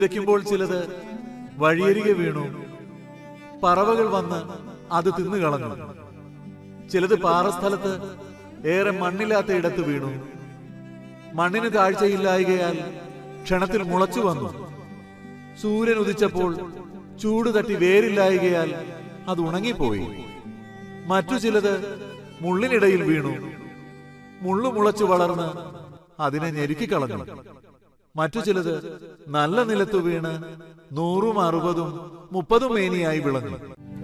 വിതയ്ക്കുമ്പോൾ ചിലത് വഴിയരികെ വീണു പറവകൾ വന്ന് അത് തിന്നുകളഞ്ഞു ചിലത് പാറസ്ഥലത്ത് ഏറെ മണ്ണില്ലാത്ത ഇടത്ത് വീണു മണ്ണിന് താഴ്ചയില്ലായകയാൽ ക്ഷണത്തിൽ മുളച്ചു വന്നു സൂര്യൻ ഉദിച്ചപ്പോൾ ചൂട് തട്ടി വേരില്ലായകയാൽ അത് ഉണങ്ങിപ്പോയി മറ്റു ചിലത് മുള്ളിനിടയിൽ വീണു മുള്ളു മുളച്ചു വളർന്ന് അതിനെ ഞെരുക്കിക്കളഞ്ഞു മറ്റു ചിലത് നല്ല നിലത്തു വീണ് നൂറും അറുപതും മുപ്പതും മേനിയായി വിളഞ്ഞു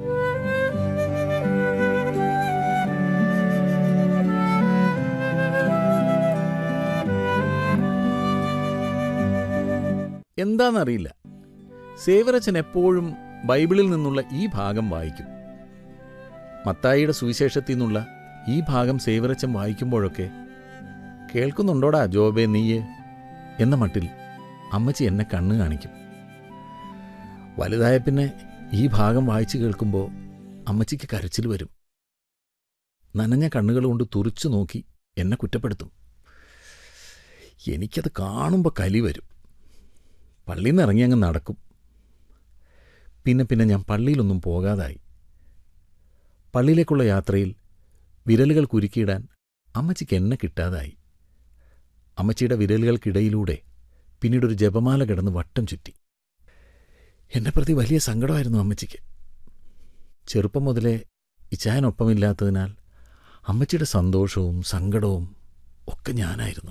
എന്താണെന്നറിയില്ല സേവരച്ചൻ എപ്പോഴും ബൈബിളിൽ നിന്നുള്ള ഈ ഭാഗം വായിക്കും മത്തായിയുടെ സുവിശേഷത്തിൽ നിന്നുള്ള ഈ ഭാഗം സേവരച്ചൻ വായിക്കുമ്പോഴൊക്കെ കേൾക്കുന്നുണ്ടോടാ ജോബെ നീയ് എന്ന മട്ടിൽ അമ്മച്ചി എന്നെ കണ്ണ് കാണിക്കും വലുതായ പിന്നെ ഈ ഭാഗം വായിച്ചു കേൾക്കുമ്പോൾ അമ്മച്ചിക്ക് കരച്ചിൽ വരും നനഞ്ഞ കണ്ണുകൾ കൊണ്ട് തുറിച്ചു നോക്കി എന്നെ കുറ്റപ്പെടുത്തും എനിക്കത് കാണുമ്പോൾ കലി വരും പള്ളിയിൽ നിന്ന് ഇറങ്ങി അങ്ങ് നടക്കും പിന്നെ പിന്നെ ഞാൻ പള്ളിയിലൊന്നും പോകാതായി പള്ളിയിലേക്കുള്ള യാത്രയിൽ വിരലുകൾ കുരുക്കിയിടാൻ അമ്മച്ചിക്ക് എന്നെ കിട്ടാതായി അമ്മച്ചിയുടെ വിരലുകൾക്കിടയിലൂടെ പിന്നീടൊരു ജപമാല കിടന്ന് വട്ടം ചുറ്റി എന്നെ പ്രതി വലിയ സങ്കടമായിരുന്നു അമ്മച്ചിക്ക് ചെറുപ്പം മുതലേ ഇച്ചായനൊപ്പമില്ലാത്തതിനാൽ അമ്മച്ചിയുടെ സന്തോഷവും സങ്കടവും ഒക്കെ ഞാനായിരുന്നു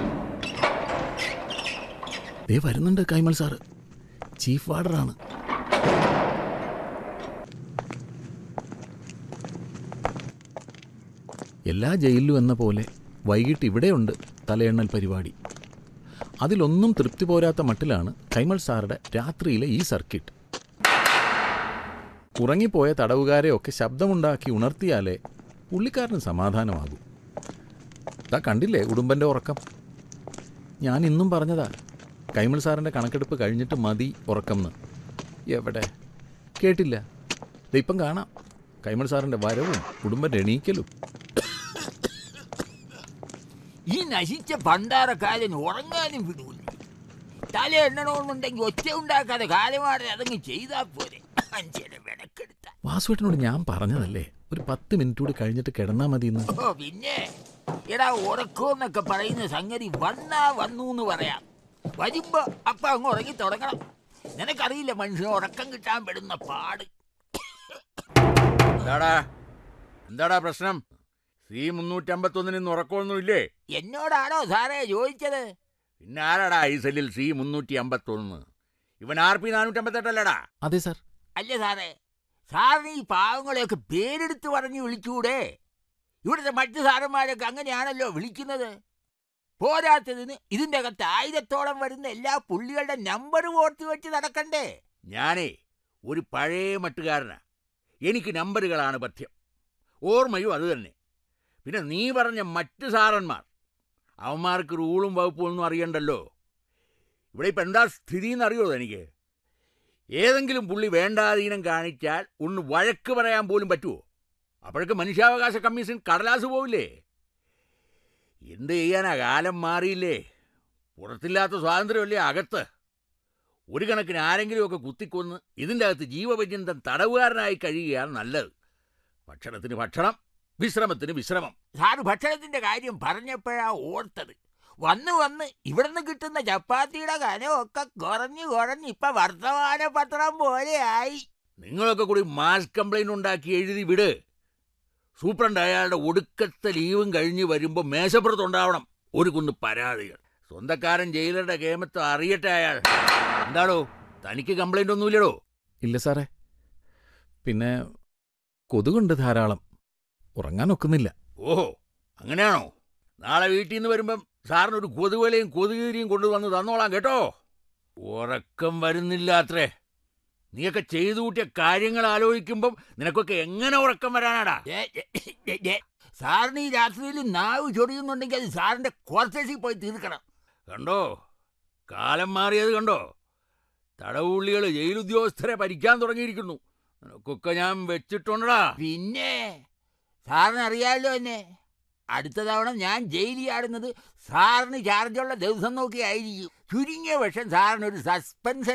ദേ വരുന്നുണ്ട് കൈമൾ സാറ് ചീഫ് വാർഡറാണ് എല്ലാ ജയിലിലും എന്ന പോലെ വൈകിട്ട് ഇവിടെയുണ്ട് തലയെണ്ണൽ പരിപാടി അതിലൊന്നും തൃപ്തി പോരാത്ത മട്ടിലാണ് കൈമൾ സാറുടെ രാത്രിയിലെ ഈ സർക്കിട്ട് ഉറങ്ങിപ്പോയ തടവുകാരെയൊക്കെ ശബ്ദമുണ്ടാക്കി ഉണർത്തിയാലേ പുള്ളിക്കാരന് സമാധാനമാകൂ താ കണ്ടില്ലേ ഉടുമ്പൻ്റെ ഉറക്കം ഞാൻ ഇന്നും പറഞ്ഞതാ കൈമൾ സാറിൻ്റെ കണക്കെടുപ്പ് കഴിഞ്ഞിട്ട് മതി ഉറക്കംന്ന് എവിടെ കേട്ടില്ല ദേ ഇപ്പം കാണാം കൈമൾ സാറിൻ്റെ വരവും കുടുംബൻ്റെ എണീക്കലും ഈ നശിച്ച പണ്ടാരക്കാരൻ ഉറങ്ങാനും വിടൂല തല എണ്ണണമെന്നുണ്ടെങ്കിൽ ഒച്ച ഉണ്ടാക്കാതെ കാലമാടെ അതങ്ങ് ചെയ്താൽ പോരെ മനുഷ്യനെ വിടക്കെടുത്ത വാസുവേട്ടനോട് ഞാൻ പറഞ്ഞതല്ലേ ഒരു പത്ത് മിനിറ്റ് കൂടി കഴിഞ്ഞിട്ട് കിടന്നാൽ മതിയെന്ന് ഓ പിന്നെ എടാ ഉറക്കമെന്നൊക്കെ പറയുന്ന സംഗതി വന്നാ വന്നു എന്ന് പറയാം വരുമ്പോ അപ്പൊ അങ്ങ് ഉറങ്ങി തുടങ്ങണം നിനക്കറിയില്ല മനുഷ്യന് ഉറക്കം കിട്ടാൻ പെടുന്ന പാട് എന്താടാ എന്താടാ പ്രശ്നം സി മുന്നൂറ്റമ്പത്തൊന്നിന് ഇന്ന് ഉറക്കമൊന്നും ഇല്ലേ എന്നോടാണോ സാറേ ചോദിച്ചത് പിന്നെ ആരാടാ ഈ സെല്ലിൽ സി മുന്നൂറ്റി അമ്പത്തൊന്ന് ഇവൻ ആർ പി നാനൂറ്റമ്പത്തെട്ടല്ലടാ അതെ സാർ അല്ല സാറേ സാറിന് ഈ പാവങ്ങളെയൊക്കെ പേരെടുത്ത് പറഞ്ഞ് വിളിച്ചൂടെ ഇവിടുത്തെ മറ്റു സാറന്മാരൊക്കെ അങ്ങനെയാണല്ലോ വിളിക്കുന്നത് പോരാത്തതിന് ഇതിന്റെ അകത്ത് ആയിരത്തോളം വരുന്ന എല്ലാ പുള്ളികളുടെ നമ്പർ ഓർത്ത് വെച്ച് നടക്കണ്ടേ ഞാനേ ഒരു പഴയ മട്ടുകാരനാ എനിക്ക് നമ്പറുകളാണ് പഥ്യം ഓർമ്മയും അത് തന്നെ പിന്നെ നീ പറഞ്ഞ മറ്റ് സാറന്മാർ അവന്മാർക്ക് റൂളും വകുപ്പും ഒന്നും അറിയണ്ടല്ലോ ഇവിടെ ഇപ്പം എന്താ സ്ഥിതി എന്നറിയോ എനിക്ക് ഏതെങ്കിലും പുള്ളി വേണ്ടാധീനം കാണിച്ചാൽ ഒന്ന് വഴക്ക് പറയാൻ പോലും പറ്റുമോ അപ്പോഴൊക്കെ മനുഷ്യാവകാശ കമ്മീഷൻ കടലാസ് പോവില്ലേ എന്ത് ചെയ്യാനാ കാലം മാറിയില്ലേ പുറത്തില്ലാത്ത സ്വാതന്ത്ര്യമല്ലേ അകത്ത് ഒരു കണക്കിന് ആരെങ്കിലുമൊക്കെ കുത്തിക്കൊന്ന് ഇതിൻ്റെ അകത്ത് ജീവപര്യന്തം തടവുകാരനായി കഴിയുകയാണ് നല്ലത് ഭക്ഷണത്തിന് ഭക്ഷണം വിശ്രമത്തിന് വിശ്രമം സാറ് ഭക്ഷണത്തിന്റെ കാര്യം പറഞ്ഞപ്പോഴാ ഓർത്തത് വന്ന് വന്ന് ഇവിടുന്ന് കിട്ടുന്ന ചപ്പാത്തിയുടെ കനമൊക്കെ കുറഞ്ഞു കുറഞ്ഞ് ഇപ്പൊ വർത്തമാന പത്രം പോലെയായി നിങ്ങളൊക്കെ കൂടി മാസ് കംപ്ലൈന്റ് ഉണ്ടാക്കി എഴുതി വിട് സൂപ്രണ്ട് അയാളുടെ ഒടുക്കത്തെ ലീവും കഴിഞ്ഞ് വരുമ്പോൾ മേശപ്പുറത്തുണ്ടാവണം ഒരു കുന്ന് പരാതികൾ സ്വന്തക്കാരൻ ജയിലറുടെ കേമത്ത് അറിയട്ടെ അയാൾ എന്താടോ തനിക്ക് കംപ്ലൈന്റ് ഒന്നുമില്ലടോ ഇല്ല സാറേ പിന്നെ കൊതുകുണ്ട് ധാരാളം ഉറങ്ങാൻ ഒക്കുന്നില്ല ഓഹോ അങ്ങനെയാണോ നാളെ വീട്ടിൽ നിന്ന് വരുമ്പം സാറിന് ഒരു കൊതുവലയും കൊതുകീരിയും കൊണ്ടുവന്ന് തന്നോളാം കേട്ടോ ഉറക്കം വരുന്നില്ല അത്രേ നീയൊക്കെ ചെയ്തു കൂട്ടിയ കാര്യങ്ങൾ ആലോചിക്കുമ്പം നിനക്കൊക്കെ എങ്ങനെ ഉറക്കം വരാനാടാ ഏ, ഏ, ഏ, ഏ, സാറിന് ഈ രാത്രിയിൽ നാവ് ചൊടിയുന്നുണ്ടെങ്കിൽ അത് സാറിന്റെ ക്വാർട്ടേഴ്സിൽ പോയി തീർക്കണം കണ്ടോ കാലം മാറിയത് കണ്ടോ തടവുള്ളികൾ ജയിലുദ്യോഗസ്ഥരെ ഭരിക്കാൻ തുടങ്ങിയിരിക്കുന്നു നിനക്കൊക്കെ ഞാൻ വെച്ചിട്ടുണ്ടടാ പിന്നെ സാറിന് അറിയാമല്ലോ എന്നെ അടുത്ത തവണ ഞാൻ ജയിലിൽ ആടുന്നത് സാറിന് ചാർജുള്ള ദിവസം നോക്കി ആയിരിക്കും ചുരുങ്ങിയ പക്ഷം സാറിന് ഒരു സസ്പെൻഷൻ